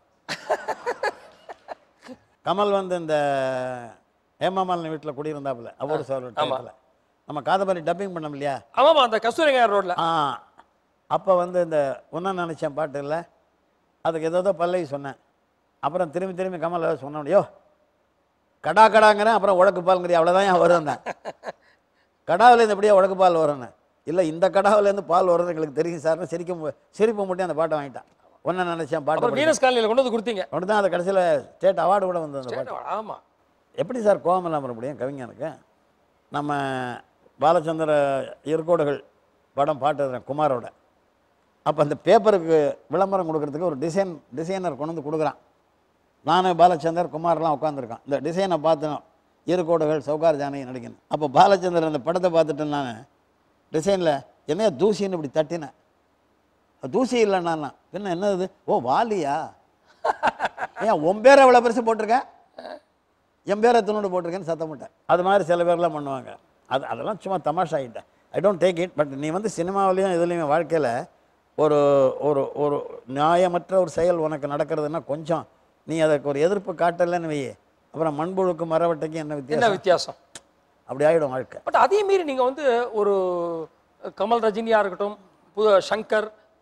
S2: கமல் வந்து இந்த ஹேமாமாலினி வீட்டில் குடியிருந்தாப்புல அவர் சார் டயத்தில் நம்ம காதம்பரி டப்பிங் பண்ணோம் இல்லையா
S3: ஆமாமா அந்த கஸ்தூரிங்கார் ரோட்ல
S2: ஆ அப்போ வந்து இந்த உன்ன நினச்சேன் பாட்டு இல்லை அதுக்கு ஏதோ பல்லவி சொன்னேன் அப்புறம் திரும்பி திரும்பி கமல் ஏதோ சொன்னோம் யோ கடா கடாங்கிறேன் அப்புறம் உழக்கு பால்ங்கிறிய அவ்வளோதான் ஏன் வரும்னேன் கடாவிலேருந்து எப்படியா உழக்கு பால் வரும்னு இல்லை இந்த கடாவிலேருந்து பால் வருது எங்களுக்கு தெரியும் சார்னு சிரிக்க மு- சிரிப்பு மட்டும் அந்த பாட்டை வாங்கிட்டான் ஒன்றை நினச்சேன் பாட்டு
S3: அப்புறம் வீனஸ் காலனியில் கொண்டு வந்து கொடுத்தீங்க
S2: ஒன்று தான் அது கடைசியில் ஸ்டேட் அவார்டு கூட வந்தது அந்த பாட்டு
S3: ஆமா
S2: எப்படி சார் கோவம் இல்லாமல் இருக்க முடியும் கவிஞனுக்கு நம்ம பாலச்சந்திர இருக்கோடுகள் படம் பாட்டு எழுதுறேன் குமாரோட அப்போ அந்த பேப்பருக்கு விளம்பரம் கொடுக்கறதுக்கு ஒரு டிசைன் டிசைனர் கொண்டு வந்து கொடுக்குறான் நான் பாலச்சந்தர் குமார்லாம் உட்காந்துருக்கான் இந்த டிசைனை பார்த்தோம் இருக்கோடுகள் சௌகார் ஜானகி நடிக்கணும் அப்போ பாலச்சந்தர் அந்த படத்தை பார்த்துட்டு நான் டிசைனில் என்னையா தூசின்னு இப்படி தட்டினேன் அது தூசி இல்லைண்ணா பின்ன என்னது ஓ வாலியா ஏன் உன் பேரை எவ்வளோ பெருசு போட்டிருக்க என் பேரை துணுண்டு போட்டிருக்கேன்னு சத்தம் போட்டேன் அது மாதிரி சில பேர்லாம் பண்ணுவாங்க அது அதெல்லாம் சும்மா தமாஷாகிட்டேன் I don't take it but நீ வந்து சினிமாவிலையும் இதுலேயும் வாழ்க்கையில் ஒரு ஒரு ஒரு நியாயமற்ற ஒரு செயல் உனக்கு நடக்கிறதுன்னா கொஞ்சம் நீ அதுக்கு ஒரு எதிர்ப்பு காட்டலைன்னு வை அப்புறம் மண்புழுக்கு மரவட்டைக்கு என்ன
S3: என்ன
S2: வித்தியாசம்
S3: வித்தியாசம்
S2: அப்படி ஆகிடும் வாழ்க்கை
S3: பட் அதே மீறி நீங்க வந்து ஒரு கமல் ரஜினியா இருக்கட்டும் புது சங்கர்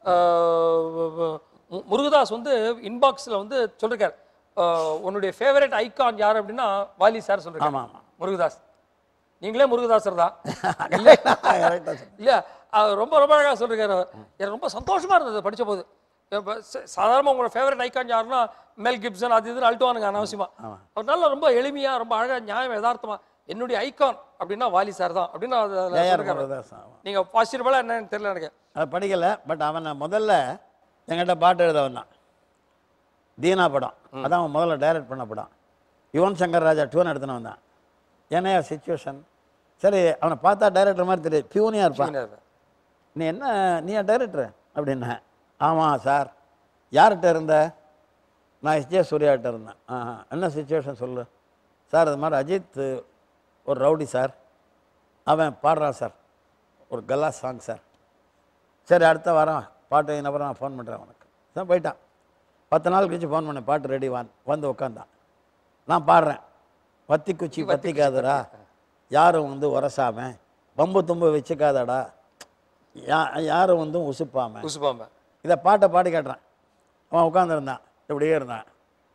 S3: அஹ், மு- முருகதாஸ் வந்து இன்பாக்ஸில் வந்து சொல்லிருக்காரு அஹ், உன்னுடைய ஃபேவரட் ஐகான் யார் அப்படின்னா வாலி சார் சொல்லிருக்காரு
S2: ஆமா ஆமா
S3: முருகதாஸ் நீங்களே முருகதாசர் தான்
S2: கரெக்டாக
S3: இல்ல அவர் ரொம்ப ரொம்ப அழகா சொல்லிருக்காரு அவர். எனக்கு ரொம்ப சந்தோஷமா இருந்தது படிச்ச போது இப்ப ச- சாதாரணமா உங்களோட ஃபேவரட் ஐகான் யாருன்னா மெல் கிப்சன் அது இதுன்னு அழுட்டுவானுங்க அனாவசியமா அவர் நல்ல ரொம்ப எளிமையா ரொம்ப அழகா நியாயம் யதார்த்தமா என்னுடைய ஐகான் அப்படின்னா வாலி சார் தான் அப்படின்னு அது அதுல
S2: ஏஆர்
S3: சொல்லிருக்காரு.
S2: முருகதாஸ் ஆமாம்
S3: நீங்க பாசிட்டிவா என்னன்னு தெரியல எனக்கு
S2: அதை படிக்கலை பட் அவனை முதல்ல என்கிட்ட பாட்டு எழுத வந்தான் தீனா படம் அதான் அவன் முதல்ல டைரக்ட் பண்ண படம் யுவன் சங்கர் ராஜா டூன் எடுத்துன்னு வந்தான் என்னையா சுச்சுவேஷன் சரி அவனை பார்த்தா டைரக்டர் மாதிரி தெரியும் பியூனியாக இருப்பான் நீ என்ன நீ டைரக்டர் அப்படின்னேன் ஆமாம் சார் யார்கிட்ட இருந்த நான் எஸ்ஜே சூர்யாகிட்ட இருந்தேன் ஆஹா என்ன சுச்சுவேஷன் சொல்லு சார் இது மாதிரி அஜித் ஒரு ரவுடி சார் அவன் பாடுறான் சார் ஒரு கல்லா சாங் சார் சரி அடுத்த வாரம் பாட்டு அப்புறம் நான் ஃபோன் பண்ணுறேன் உனக்கு தான் போயிட்டான் பத்து நாள் கழிச்சு ஃபோன் பண்ணேன் பாட்டு ரெடி வான் வந்து உட்காந்தான் நான் பாடுறேன் பத்தி குச்சி பத்திக்காதடா யாரும் வந்து உரசாம பம்பு தும்பு வச்சுக்காதடா யா யாரும் வந்து உசுப்பாம
S3: குசுபாம்ப
S2: இதை பாட்டை பாடி காட்டுறான் அவன் உட்காந்துருந்தான் இப்படியே இருந்தான்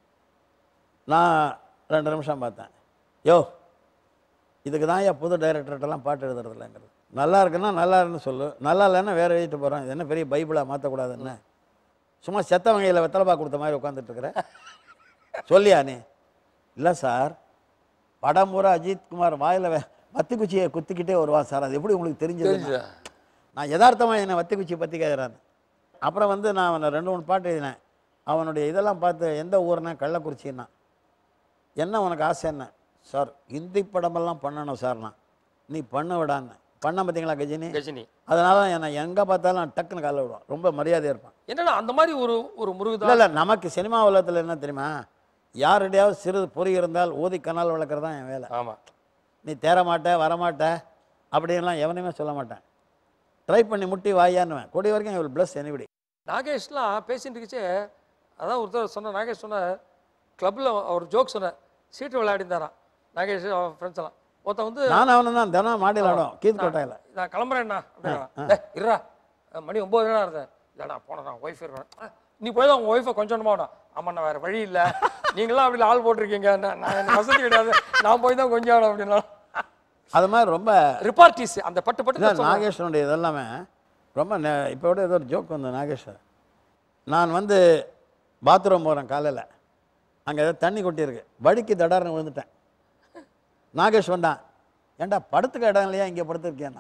S2: நான் ரெண்டு நிமிஷம் பார்த்தேன் யோ இதுக்கு தான் என் புது டைரக்டர்கிட்டலாம் பாட்டு எழுதுறது இல்லைங்கிறது நல்லா இருக்குன்னா நல்லா இருக்குன்னு சொல்லு நல்லா இல்லைன்னா வேற எழுதிட்டு போகிறோம் இது என்ன பெரிய பைபிளாக மாற்றக்கூடாதுன்னு சும்மா செத்த வகையில் வெத்தலைப்பா கொடுத்த மாதிரி உட்காந்துட்டு இருக்கிற சொல்லியா நீ இல்லை சார் படம் பூரா அஜித் குமார் வாயில் வத்தி குச்சியை குத்திக்கிட்டே வருவான் சார் அது எப்படி உங்களுக்கு தெரிஞ்சது
S3: தெரிஞ்சுதா?
S2: நான் யதார்த்தமாக என்னை வத்தி குச்சி பற்றி கேட்குறான் அப்புறம் வந்து நான் அவனை ரெண்டு மூணு பாட்டு எழுதினேன் அவனுடைய இதெல்லாம் பார்த்து எந்த ஊர்னா கள்ளக்குறிச்சின்னா என்ன உனக்கு ஆசை என்ன சார் ஹிந்தி படமெல்லாம் பண்ணணும் சார் நான் நீ பண்ண விடான்னு பண்ண பார்த்தீங்களா கஜினி
S3: கஜினி
S2: அதனால என்னை எங்கே பார்த்தாலும் நான் டக்குன்னு காலைல விடுவான் ரொம்ப மரியாதையாக இருப்பான்
S3: என்னன்னா அந்த மாதிரி ஒரு ஒரு
S2: இல்லை
S3: முருகதாஸ்
S2: இல்லை நமக்கு சினிமா உலகத்தில் என்ன தெரியுமா யாருடையாவது சிறு பொறி இருந்தால் ஊதி கனால் வளர்க்குறது தான் என் வேலை
S3: ஆமா
S2: நீ தேற மாட்ட வரமாட்ட அப்படின்லாம் எவனையுமே சொல்ல மாட்டேன் ட்ரை பண்ணி முட்டி வாயான்னுவேன் கூடிய வரைக்கும் இவள் ப்ளஸ் எனிபடி
S3: நாகேஷ்லாம் பேசிட்டு இருந்துச்சு அதான் ஒருத்தர் சொன்ன நாகேஷ் சொன்ன கிளப்பில் ஒரு ஜோக் சொன்னார் சீட்டு விளையாடிந்தாராம் நாகேஷ் அவன் ஃப்ரெண்ட்ஸ் எல்லாம் ஒருத்தன் வந்து
S2: நான் அவனும் தான் தினம் மாடியில் ஆடும் கீத் கோட்டையில்
S3: நான் கிளம்புறேன்னா அப்படின்னா இருறா மணி ஒம்பது நேரம் இருந்தேன் இல்லைண்ணா போனேன் நான் ஒய்ஃப் இருக்கேன் நீ போய் தான் உங்கள் ஒய்ஃபை கொஞ்சம் வேணும் ஆமாம் நான் வேறு வழி இல்லை நீங்களாம் அப்படி ஆள் போட்டிருக்கீங்க நான் நான் எனக்கு வசதி கிடையாது நான் போய் தான் கொஞ்சம் ஆகணும் அப்படின்னா
S2: அது மாதிரி ரொம்ப
S3: ரிப்பார்ட்டிஸ் அந்த பட்டு பட்டு
S2: இதான் நாகேஷனுடைய இதெல்லாமே ரொம்ப நெ- இப்போ கூட ஏதோ ஒரு ஜோக் வந்து நாகேஷ் நான் வந்து பாத்ரூம் போகிறேன் காலையில் அங்கே ஏதோ தண்ணி கொட்டியிருக்கு வடிக்கு தடார்னு விழுந்துட்டேன் நாகேஷ் வந்தான் ஏன்டா படுத்துக்க இடம் இல்லையா இங்கே படுத்துருக்கேன்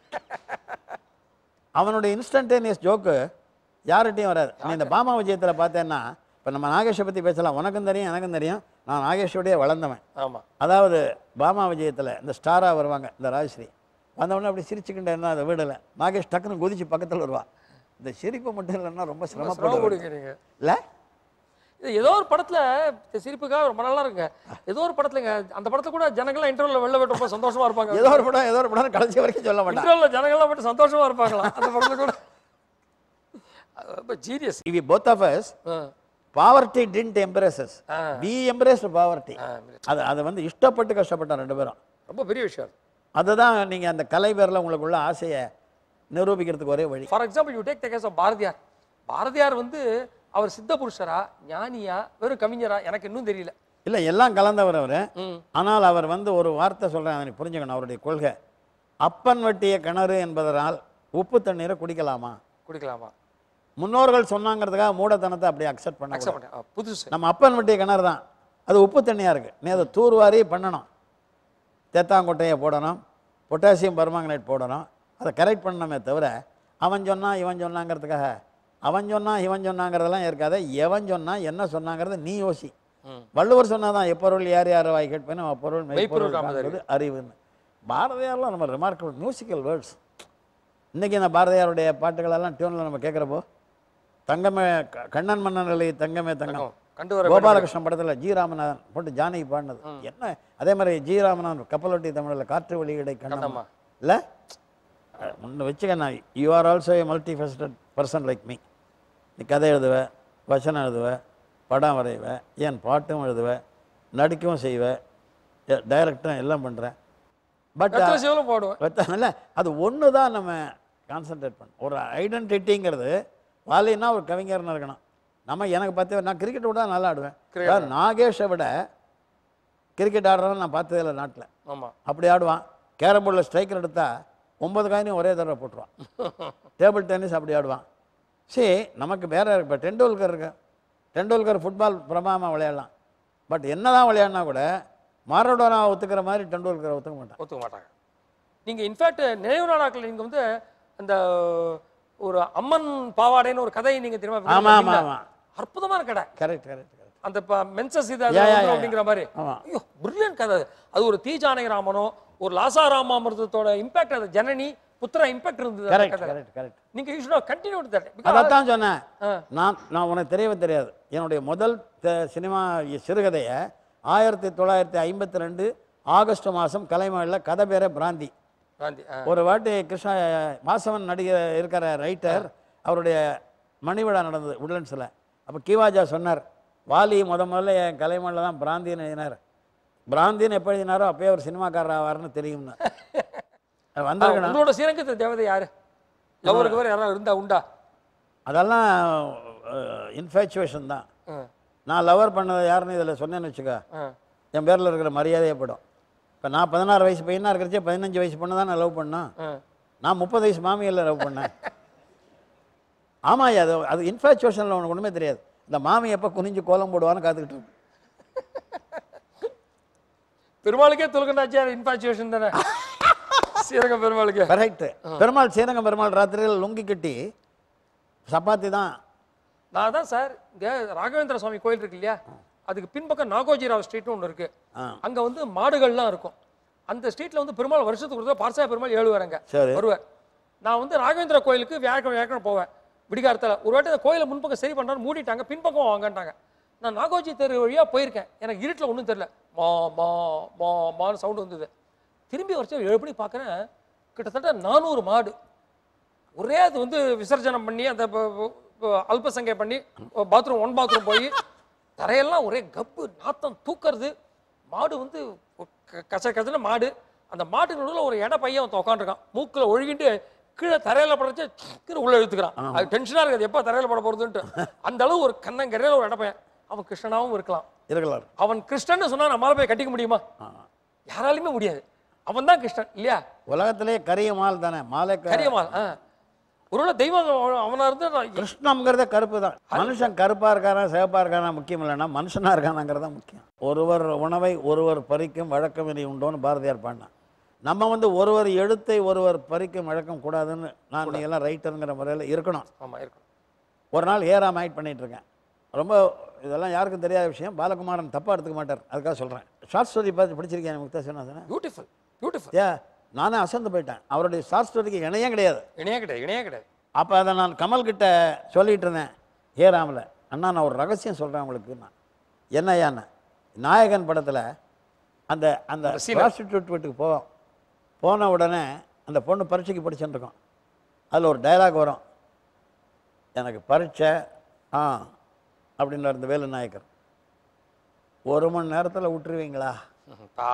S2: அவனுடைய இன்ஸ்டன்டேனியஸ் ஜோக்கு யார்கிட்டையும் வராது நீ இந்த பாமா விஜயத்தில் பார்த்தேன்னா இப்போ நம்ம நாகேஷை பற்றி பேசலாம் உனக்கும் தெரியும் எனக்கும் தெரியும் நான் நாகேஷோடய வளர்ந்தவன்
S3: ஆமாம்
S2: அதாவது பாமா விஜயத்தில் இந்த ஸ்டாராக வருவாங்க இந்த ராஜஸ்ரீ வந்தவொடனே அப்படி சிரிச்சுக்கிட்டே இருந்தால் அந்த வீடில் நாகேஷ் டக்குன்னு குதிச்சு பக்கத்தில் வருவா இந்த சிரிப்பு மட்டும் இல்லைன்னா ரொம்ப சிரமப்படுது
S3: சிரமப்படுங்க நீங்கள்
S2: இல்லை
S3: இது ஏதோ ஒரு படத்துல இந்த சிரிப்புக்காக ரொம்ப நல்லா இருக்குங்க ஏதோ ஒரு படத்துலங்க அந்த படத்துல கூட ஜனங்கள்லாம் இன்டர்வல்ல வெளில போயிட்டு ரொம்ப சந்தோஷமா இருப்பாங்க
S2: ஏதோ ஒரு படம் ஏதோ ஒரு படம் கடைசி வரைக்கும் சொல்ல மாட்டான்
S3: இன்டர்வல்ல ஜனங்கள்லாம் போயிட்டு சந்தோஷமா இருப்பாங்களாம் அந்த படத்துல கூட ரொம்ப serious
S2: even both of us poverty didn't embraces we embrace poverty அது அதை வந்து இஷ்டப்பட்டு கஷ்டப்பட்டோம் ரெண்டு பேரும்
S3: ரொம்ப பெரிய விஷயம் அது
S2: அதுதான் நீங்கள் அந்த கலை பேரில் உங்களுக்குள்ள ஆசையை நிரூபிக்கிறதுக்கு ஒரே வழி
S3: for example you take the case of Bharathiyar Bharathiyar வந்து அவர் சித்த புருஷரா ஞானியா வெறும் கவிஞரா எனக்கு இன்னும் தெரியல
S2: இல்லை எல்லாம் கலந்தவர் அவர்
S3: ம்
S2: ஆனால் அவர் வந்து ஒரு வார்த்தை சொல்கிறேன் அதை நீ புரிஞ்சுக்கணும் அவருடைய கொள்கை அப்பன் வெட்டிய கிணறு என்பதனால் உப்பு தண்ணீரை குடிக்கலாமா
S3: குடிக்கலாமா
S2: முன்னோர்கள் சொன்னாங்கிறதுக்காக மூடத்தனத்தை அப்படியே அக்செப்ட் பண்ண
S3: அக்செப்ட் பண்ணேன் புதுசு
S2: நம்ம அப்பன் வெட்டிய கிணறு தான் அது உப்பு தண்ணியாக இருக்குது நீ அதை தூர்வாரி பண்ணணும் தேத்தாங்கொட்டையை போடணும் பொட்டாசியம் பர்மாங்கனேட் போடணும் அதை கரெக்ட் பண்ணணுமே தவிர அவன் சொன்னான் இவன் சொன்னாங்கிறதுக்காக அவன் சொன்னான் இவன் சொன்னாங்கிறதெல்லாம் இருக்காத எவன் சொன்னான் என்ன சொன்னாங்கிறத நீ யோசி
S3: ம்.
S2: வள்ளுவர் சொன்னாதான் எப்பொருள் யார் யார் வாய் கேட்பேனும் அப்பொருள்
S3: மெய்ப்பொருள்
S2: மெய்ப்பொருள்
S3: காண்பது
S2: காண்பது அறிவுன்னு பாரதியார்லாம் நம்ம ரிமார்க்கபிள் மியூசிக்கல் வேர்ட்ஸ் இன்றைக்கி இந்த பாரதியாருடைய பாட்டுகளெல்லாம் டியூனில் நம்ம கேட்குறப்போ தங்கமே க- கண்ணன் மன்னன் நிலை தங்கமே தங்கம்
S3: கண்டு வர
S2: கோபாலகிருஷ்ணன் படத்தில் ஜி ராமநாதன் போட்டு ஜானகி பாடினது என்ன அதே மாதிரி ஜி ராமநாதன் கப்பலொட்டி தமிழில் காற்று வெளியிடை கண்ணம்மா
S3: கண்ணம்மா.
S2: இல்லை ஒன்று வச்சுக்க நான் you are also a multi faceted person like me நீ கதை எழுதுவ வசனம் எழுதுவ படம் வரைவ ஏன் பாட்டும் எழுதுவ நடிக்கவும் செய்வ டைரக்டும் எல்லாம் பண்ணுறேன் பட்
S3: வெத்தலை சிவலும் போடுவேன்
S2: இல்லை அது ஒன்று தான் நம்ம கான்சென்ட்ரேட் பண்ண ஒரு ஐடென்டிட்டிங்கிறது வாலின்னா ஒரு கவிஞர்னு இருக்கணும் நம்ம எனக்கு பார்த்து நான் கிரிக்கெட் விட நல்லா ஆடுவேன் அதாவது நாகேஷை விட கிரிக்கெட் ஆடுறவன் நான் பார்த்ததில்ல நாட்டில்
S3: ஆமா
S2: அப்படி ஆடுவான் கேரம் போர்டில் ஸ்ட்ரைக்கர் எடுத்தால் ஒன்பது காயினையும் ஒரே தடவை போட்டுருவான் டேபிள் டென்னிஸ் அப்படி ஆடுவான் சரி நமக்கு வேற இப்போ டெண்டுல்கர் இருக்கு டெண்டுல்கர் ஃபுட்பால் பிரமாமா விளையாடலாம் பட் என்னதான் விளையாடினா கூட மாரடோனா ஒத்துக்கிற மாதிரி டெண்டுல்கரை ஒத்துக்க மாட்டான்
S3: ஒத்துக்க மாட்டாங்க நீங்க இன்ஃபேக்ட் நினைவு நாடாக்கள் நீங்க வந்து அந்த ஒரு அம்மன் பாவாடைன்னு ஒரு கதையை நீங்க தெரியுமா
S2: ஆமா ஆமா ஆமா
S3: அற்புதமான கடை
S2: கரெக்ட் கரெக்ட் கரெக்ட்
S3: அந்த மென்சஸ் இது
S2: Yeah, yeah, yeah,
S3: அப்படிங்கிற மாதிரி
S2: ஆமா.
S3: ஐயோ பிரில்லியன் கதை அது. அது ஒரு தீ ஜானகிராமனோ ஒரு லாசா ராமாமிர்தத்தோட இம்பாக்ட் அது ஜனனி புத்திர இம்பாக்ட் இருந்தது அந்த
S2: கரெக்ட்
S3: கதையில.
S2: கரெக்ட் கரெக்ட்
S3: நீங்க யூ ஷுட் கண்டினியூ தட்
S2: அதைத்தான் சொன்னேன்
S3: ஆ.
S2: நான் நான் உனக்கு தெரியவே தெரியாது என்னுடைய முதல் த- சினிமா சிறுகதையை ஆயிரத்தி தொள்ளாயிரத்தி ஐம்பத்தி ரெண்டு ஆகஸ்ட் மாதம் கலைமகளில் கதை பேரே பிராந்தி
S3: காந்தி ஆ.
S2: ஒரு வாட்டி கிருஷ்ணா வாசவன் நடிகர் இருக்கிற ரைட்டர் அவருடைய மணிவிழா நடந்தது உட்லண்ட்ஸில் அப்போ கீவாஜா சொன்னார் வாலி முத முதல்ல என் கலைமணில் தான் பிராந்தின்னு எழுதினார் பிராந்தின்னு எப்போ எழுதினாரோ அப்பயே ஒரு சினிமாக்காரர் ஆவார்னு தெரியும்னு அது வந்திருக்கணும்
S3: உங்களோட சீரங்கத்து தேவதை யாரு லவருக்கு வேற யாராவது இருந்தா உண்டா
S2: அதெல்லாம் இன்ஃபேச்சுவேஷன் தான்
S3: ஆ.
S2: நான் லவர் பண்ணதை யாருன்னு இதில் சொன்னேன்னு வச்சுக்கோ
S3: ஆ.
S2: என் பேரில் இருக்கிற மரியாதையே போயிடும் இப்போ நான் பதினாறு வயசு பையனாக இருக்கிறச்சே பதினஞ்சு வயசு பொண்ணு தான் நான் லவ் பண்ணேன்
S3: ஆ.
S2: நான் முப்பது வயசு மாமியில் லவ் பண்ணேன் ஆமாம் அது அது இன்ஃபேச்சுவேஷனில் உனக்கு ஒன்றுமே தெரியாது இந்த மாமி எப்போ குனிஞ்சு கோலம் போடுவான்னு காத்துக்கிட்டு இருக்கு.
S3: பெருமாளுக்கே துலகண்டாச்சியார் இன்ஃபாச்சுவேஷன் தானே சீரக பெருமாளுக்கு
S2: கரெக்ட் பெருமாள் ஸ்ரீரங்கம் பெருமாள் ராத்திரியில் லுங்கி கட்டி சப்பாத்தி தான்
S3: நான் தான் சார் இங்க ராகவேந்திர சுவாமி கோயில் இருக்கு இல்லையா அதுக்கு பின்பக்கம் நாகோஜிராவ் ஸ்ட்ரீட்னு ஒன்று இருக்கு
S2: ஆ.
S3: அங்க வந்து மாடுகள்லாம் இருக்கும் அந்த ஸ்ட்ரீட்ல வந்து பெருமாள் வருஷத்துக்கு ஒரு தடவை பார்சா பெருமாள் ஏழு வரங்க
S2: சரி
S3: வருவார் நான் வந்து ராகவேந்திர கோயிலுக்கு வியாழக்கிழமை வியாழக்கிழமை போவேன் விடிகாரத்தில் ஒரு வாட்டி அந்த கோயிலை முன்பக்கம் சரி பண்ணுறான்னு மூடிட்டாங்க பின்பக்கம் வாங்கன்ட்டாங்க நான் நாகோஜி தெரு வழியாக போயிருக்கேன் எனக்கு இருட்டில் ஒன்றும் தெரியல மா மா மா மான்னு சவுண்டு வந்தது திரும்பி வரைச்சு எழுப்படி பார்க்குறேன் கிட்டத்தட்ட நானூறு மாடு ஒரே அது வந்து விசர்ஜனம் பண்ணி அந்த ப- ப- ப- அல்பசங்கை பண்ணி பாத்ரூம் ஒன் பாத்ரூம் போய் தரையெல்லாம் ஒரே கப்பு நாத்தம் தூக்கறது மாடு வந்து க- கச கசன்னு மாடு அந்த மாட்டு நடுவில் ஒரு எடை பையன் ஒருத்தன் உட்காந்துருக்கான் மூக்கில் ஒழுகிட்டு கீழே தரையில படைச்சு கீழே உள்ள இழுத்துக்கிறான் அது டென்ஷனாக இருக்குது எப்போ தரையில பட போகிறதுன்ட்டு அந்த அளவு ஒரு கண்ணங்கரையில் ஒரு எடை பையன் அவன் கிருஷ்ணனாவும் இருக்கலாம்
S2: இருக்கலாம்
S3: அவன் கிருஷ்ணன்னு சொன்னா நம்மளால போய் கட்டிக்க முடியுமா யாராலையுமே முடியாது அவன் தான் கிருஷ்ணன் இல்லையா
S2: உலகத்திலே கரிய மால் தானே மாலை க-
S3: கரியமால் ஆ ஒருவேளை தெய்வம் அவ- அவனா இருந்து நான்
S2: கிருஷ்ணம்ங்கிறதே கருப்பு தான் மனுஷன் கருப்பாக இருக்கானா சிவப்பாக இருக்கானா முக்கியம் இல்லைன்னா மனுஷனாக இருக்கானாங்கிறது தான் முக்கியம் ஒருவர் உணவை ஒருவர் பறிக்கும் வழக்கம் இனி உண்டோன்னு பாரதியார் பாடினான் நம்ம வந்து ஒருவர் எழுத்தை ஒருவர் பறிக்கும் வழக்கம் கூடாதுன்னு நான் நீங்கள்லாம் ரைட்டருங்கிற முறையில் இருக்கணும்
S3: ஆமா இருக்கும்
S2: ஒரு நாள் ஏறாம ஆயிட் பண்ணிட்டு இருக்கேன் ரொம்ப இதெல்லாம் யாருக்கும் தெரியாத விஷயம் பாலகுமாரன் தப்பாக எடுத்துக்க மாட்டார் அதுக்காக சொல்கிறேன் ஷார்ட் ஸ்டோரி பார்த்து படிச்சிருக்கேன் முக்தா சொன்னா
S3: பியூட்டிஃபுல் பியூட்டிஃபுல்
S2: ஏ நானே அசந்து போயிட்டேன் அவருடைய ஷார்ட் ஸ்டோரிக்கு இணையே கிடையாது
S3: இணையே கிடையாது இணையே கிடையாது
S2: அப்போ அதை நான் கமல்கிட்ட சொல்லிட்டு இருந்தேன் ஏறாமல அண்ணா நான் ஒரு ரகசியம் சொல்கிறேன் உங்களுக்கு நான் என்ன ஐயான்னு நாயகன் படத்தில் அந்த அந்த
S3: அந்த scene.
S2: ப்ராஸ்டியூட் வீட்டுக்கு போவோம் போன உடனே அந்த பொண்ணு பரீட்சைக்கு படிச்சுட்டு இருக்கோம் அதில் ஒரு டயலாக் வரும் எனக்கு பரீட்சை ஆ அப்படின்ற அந்த வேலு நாயக்கர் ஒரு மணி நேரத்தில் விட்டுருவீங்களா
S3: தா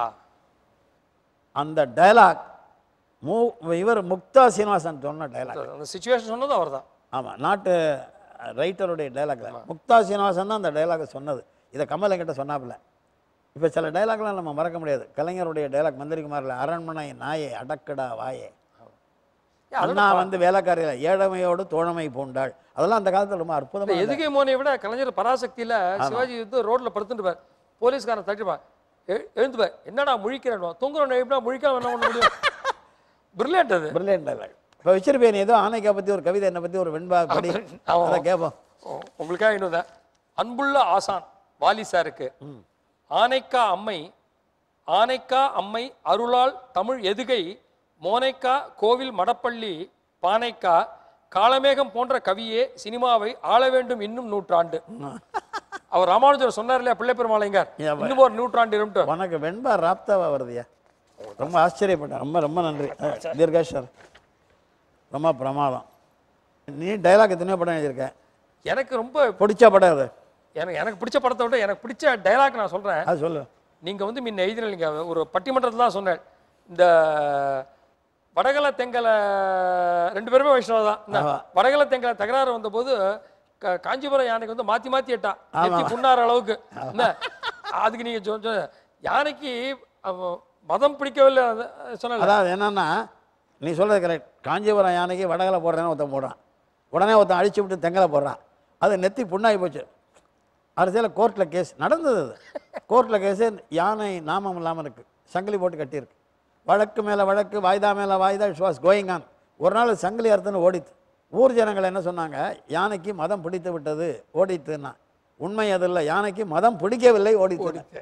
S2: அந்த டயலாக் மூ இவர் முக்தா சீனிவாசன் சொன்ன டயலாக்
S3: அந்த சுச்சுவேஷன் சொன்னது அவர்தான்
S2: ஆமாம் நாட்டு ரைட்டருடைய டைலாக்ல முக்தா சீனிவாசன் தான் அந்த டைலாகை சொன்னது இதை கமல் என்கிட்ட சொன்னாப்புல இப்போ சில டைலாக்லாம் நம்ம மறக்க முடியாது கலைஞருடைய டைலாக் மந்திரிகுமாரில் அரண்மனை நாயே அடக்கடா வாயே
S3: ஏன் அதோட
S2: அண்ணா வந்து வேலைக்காரியில் ஏழமையோடு தோழமை பூண்டாள் அதெல்லாம் அந்த காலத்தில் ரொம்ப
S3: இந்த
S2: அற்புதமாக
S3: எதுகை மோனை விட கலைஞர் பராசக்தியில சிவாஜி வந்து ரோட்ல படுத்துட்டுப்பார் போலீஸ்காரன் தட்டிப்பான் எழுந்துப்பார் என்னடா முழிக்கிறேன் தூங்குறோம் எப்படா முழிக்காம என்ன பண்ண முடியும் பிரில்லியன்ட் அது
S2: பிரில்லியன்ட் டைலாக் இப்போ வச்சிருப்பேன் ஏதோ ஆனைக்கா பற்றி ஒரு கவிதை என்னை பற்றி ஒரு வெண்பா படி
S3: ஆமா.
S2: அதை கேட்போம்
S3: ஓ, உங்களுக்காக இன்னும் தான். அன்புள்ள ஆசான் வாலி சாருக்கு ஆனைக்கா அம்மை ஆனைக்கா அம்மை அருளால் தமிழ் எதுகை மோனைக்கா கோவில் மடப்பள்ளி பானைக்கா காளமேகம் போன்ற கவியே சினிமாவை ஆள வேண்டும் இன்னும் நூற்றாண்டு அவர் ராமானுஜர் சொன்னார் இல்லையா பிள்ளை பெருமாளைங்கர்
S2: ஏன்
S3: இன்னும் ஒரு நூற்றாண்டு இருந்துட்டு
S2: உனக்கு வெண்பா ராப்தாவா வருதுயா ரொம்ப ஆச்சரியப்பட்டேன் ரொம்ப ரொம்ப நன்றி தீர்காஷ் சார் ரொம்ப பிரமாதம் நீ டைலாக் எத்தனையோ படம் எழுதியிருக்க
S3: எனக்கு ரொம்ப
S2: பிடிச்ச படம் அது
S3: எனக்கு எனக்கு பிடிச்ச படத்தை விட எனக்கு பிடிச்ச டைலாக் நான் சொல்றேன்
S2: அது சொல்லு
S3: நீங்க வந்து முன்ன எழுதினீங்க ஒரு பட்டிமன்றத்தில் தான் சொன்னேன் இந்த வடகல தெங்கல ரெண்டு பேருமே வைஷ்ணவ தான் என்ன?
S2: ஆமா.
S3: வடகல தெங்கல தகராறு வந்தபோது க- காஞ்சிபுரம் யானைக்கு வந்து மாத்தி மாத்தி எட்டா நெத்தி புண்ணாற அளவுக்கு என்ன அதுக்கு நீங்க சொ- சொ- யானைக்கு அவ- மதம் பிடிக்கவில்லை அது சொன்னல
S2: அதாவது என்னன்னா நீ சொல்றது கரெக்ட் காஞ்சிபுரம் யானைக்கு வடகலை போடுறேன்னு ஒருத்தன் போடுறான் உடனே ஒருத்தன் அழிச்சு விட்டு தெங்கலை போடுறான் அது நெத்தி புண்ணாகி போச்சு அரசியல் கோர்ட்டில் கேஸ் நடந்தது அது கோர்ட்டில் கேஸு யானை நாமம் இல்லாமல் இருக்குது சங்கிலி போட்டு கட்டியிருக்கு வழக்கு மேலே வழக்கு வாய்தா மேலே வாய்தா இட் வாஸ் கோயிங் ஆன் ஒரு நாள் சங்கிலி அறுத்துன்னு ஓடித்து ஊர் ஜனங்கள் என்ன சொன்னாங்க யானைக்கு மதம் பிடித்து விட்டது ஓடித்துன்னா உண்மை அது இல்லை யானைக்கு மதம் பிடிக்கவில்லை ஓடித்து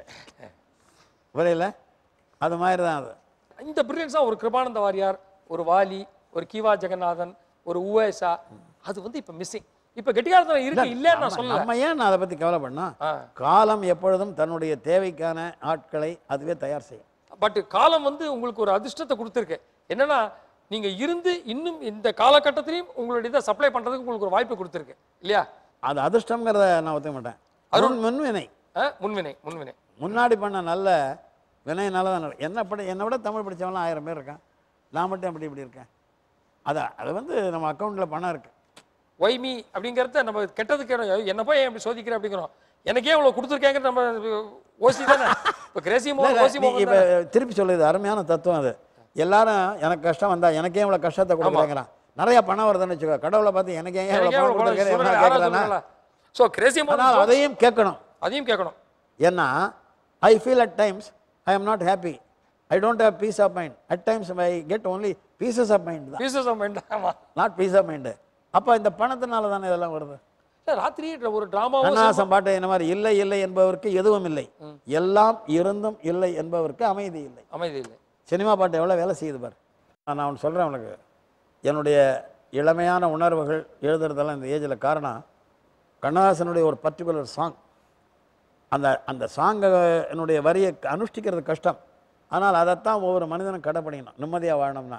S2: புரியல அது மாதிரி தான் அது
S3: இந்த பிரில்லியன்ஸா ஒரு கிருபானந்த வாரியார் ஒரு வாலி ஒரு கீவா ஜெகநாதன் ஒரு உவேசா அது வந்து இப்ப மிஸ்ஸிங் இப்ப கெட்டிகாரத்தனம் இருக்கு இல்லைன்னு நான் சொல்லல
S2: நம்ம ஏன் நான் அதை பற்றி கவலைப்படணும்
S3: ஆ.
S2: காலம் எப்பொழுதும் தன்னுடைய தேவைக்கான ஆட்களை அதுவே தயார் செய்யும்
S3: பட் காலம் வந்து உங்களுக்கு ஒரு அதிர்ஷ்டத்தை கொடுத்துருக்கு என்னன்னா நீங்க இருந்து இன்னும் இந்த காலகட்டத்திலையும் உங்களுடைய இதை சப்ளை பண்றதுக்கு உங்களுக்கு ஒரு வாய்ப்பு கொடுத்துருக்கு இல்லையா
S2: அது அதிர்ஷ்டங்கிறத நான் ஒத்துக்க மாட்டேன் அருண் முன்வினை
S3: ஆ, முன்வினை முன்வினை
S2: முன்னாடி பண்ண நல்ல வினையினால தான் நட- என்ன படி என்னை விட தமிழ் படிச்சவன்லாம் ஆயிரம் பேர் இருக்கான் நான் மட்டும் எப்படி இப்படி இருக்கேன் அதான் அது வந்து நம்ம அக்கௌண்ட்டில் பணம் இருக்கு
S3: ஒய்மி அப்படிங்கிறத நம்ம கெட்டதுக்கு இடம், என்ன போய் ஏன் இப்படி சோதிக்கிற அப்படிங்கிறோம் எனக்கே இவ்வளவு கொடுத்துருக்கேங்க நம்ம ஓசி தானே இப்போ கிரேசி மோகன் ஓசி
S2: நீ
S3: மோகன்
S2: இப்போ
S3: தானே.
S2: திருப்பி சொல்லுது அருமையான தத்துவம் அது எல்லாரும் எனக்கு கஷ்டம் வந்தா எனக்கே இவ்வளோ கஷ்டத்தை கொடுக்குறேங்கிறான் நிறைய பணம் வருதுன்னு வச்சுக்கோ கடவுளை பார்த்து எனக்கு ஏன் இவ்வளோ
S3: எனக்கே
S2: பணம்
S3: இவ்வளவு பணம்
S2: கொடுக்குறேன்
S3: சொல்லுங்க,
S2: என்ன
S3: யாராவது
S2: கேட்குறானா
S3: சொல்லுங்களா? So, கிரேசி மோகன்
S2: ஆனால்
S3: jokes,
S2: அதையும் கேட்கணும்
S3: அதையும் கேட்கணும்
S2: ஏன்னா I feel at times I am not happy I don't have peace of mind at times I get only pieces of mind தான்
S3: பீசஸ் ஆஃப் மைண்ட் ஆமா
S2: நாட் பீஸ் ஆஃப் மைண்டு அப்போ இந்த பணத்தினால தானே இதெல்லாம் வருது
S3: இல்ல, ராத்திரி ஒரு டிராமாவும்
S2: கண்ணாசம் பாட்டு என்ன மாதிரி இல்லை இல்லை என்பவருக்கு எதுவும் இல்லை எல்லாம் இருந்தும் இல்லை என்பவருக்கு அமைதி இல்லை
S3: அமைதி இல்லை
S2: சினிமா பாட்டு எவ்வளோ வேலை செய்யுது பாரு நான் ஒன்று சொல்கிறேன் உனக்கு என்னுடைய இளமையான உணர்வுகள் எழுதுறதெல்லாம் இந்த ஏஜில் காரணம் கண்ணதாசனுடைய ஒரு பர்டிகுலர் சாங் அந்த அந்த சாங்கை என்னுடைய வரியை அனுஷ்டிக்கிறது கஷ்டம் ஆனால் அதைத்தான் ஒவ்வொரு மனிதனும் கடைப்பிடிக்கணும் நிம்மதியாக வாழணும்னா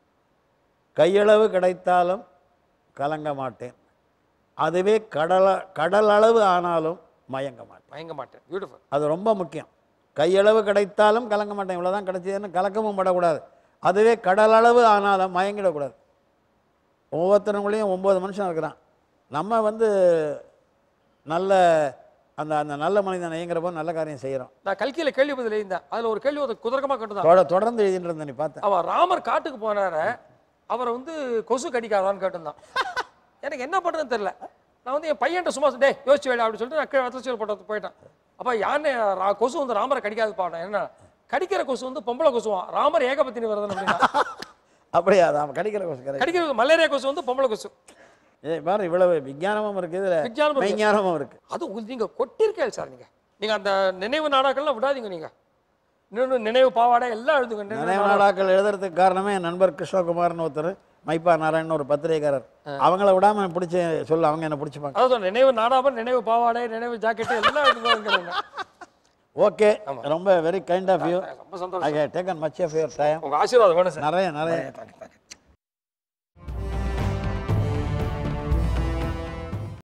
S2: கையளவு கிடைத்தாலும் கலங்க மாட்டேன் அதுவே கடல கடலளவு ஆனாலும் மயங்க மாட்டேன்
S3: மயங்க மாட்டேன் பியூட்டிஃபுல்
S2: அது ரொம்ப முக்கியம் கையளவு கிடைத்தாலும் கலங்க மாட்டேன் இவ்வளோதான் கிடைச்சதுன்னு கலக்கமும் படக்கூடாது அதுவே கடலளவு ஆனாலும் மயங்கிடக்கூடாது ஒவ்வொருத்தருங்களையும் ஒம்பது மனுஷன் இருக்கிறான் நம்ம வந்து நல்ல அந்த அந்த நல்ல மனிதன் இயங்குறப்போ நல்ல காரியம் செய்கிறோம்
S3: நான் கல்கியில கேள்வி பதில் எழுந்தேன் அதுல ஒரு கேள்வி ஒரு குதர்க்கமா கட்டுதான்
S2: தொட தொடர்ந்து எழுதிட்டு இருந்த நீ பார்த்தேன்
S3: அவன் ராமர் காட்டுக்கு போனார அவரை வந்து கொசு கடிக்காதான்னு கேட்டிருந்தான் எனக்கு என்ன பண்றதுன்னு தெரியல நான் வந்து என் பையன்ட்ட சும்மா டே யோசிச்சு வேலை அப்படின்னு சொல்லிட்டு நான் கீழே வெத்தலை போட்டு போயிட்டேன் அப்ப யானை ரா- கொசு வந்து ராமரை கடிக்காது பாட்டேன் என்ன கடிக்கிற கொசு வந்து பொம்பளை கொசுவான் ராமர் ஏகபத்தினி வருதுன்னு அப்படின்னா
S2: அப்படியா அது அவன் கடிக்கிற கொசு கரெக்ட்
S3: கடிக்கிற மலேரியா கொசு வந்து பொம்பளை கொசு
S2: ஏ பாரு இவ்வளவு விஞ்ஞானமும் இருக்குது இதில்
S3: விஞ்ஞானமும் இருக்கு.
S2: மெய்ஞானமும் இருக்குது
S3: அது உங்க- நீங்க கொட்டிருக்கேன் சார் நீங்க நீங்க அந்த நினைவு நாடாக்கள்லாம் விடாதீங்க நீங்க இன்னொன்று நினைவு பாவாடை எல்லாம் எழுதுங்க நினைவு
S2: நினைவு
S3: நாடகம்.
S2: நாடாக்கள் எழுதுறதுக்கு காரணமே என் நண்பர் கிருஷ்ணகுமார்னு ஒருத்தர் மைப்பா நாராயணன் ஒரு பத்திரிகைக்காரர் அவங்கள விடாம பிடிச்சி சொல்லு அவங்க என்ன பிடிச்சிப்பாங்க
S3: அதான் சொன்னேன், நினைவு நாடாம நினைவு பாவாடை நினைவு ஜாக்கெட்டு எல்லாம் எழுதுங்க
S2: ஓகே ரொம்ப வெரி கைண்ட் ஆஃப் யூ
S3: ரொம்ப சந்தோஷம்
S2: I taken much of your time
S3: உங்க ஆசீர்வாதம் வேணும் சார்
S2: நிறைய நிறைய
S3: Thank you, thank you.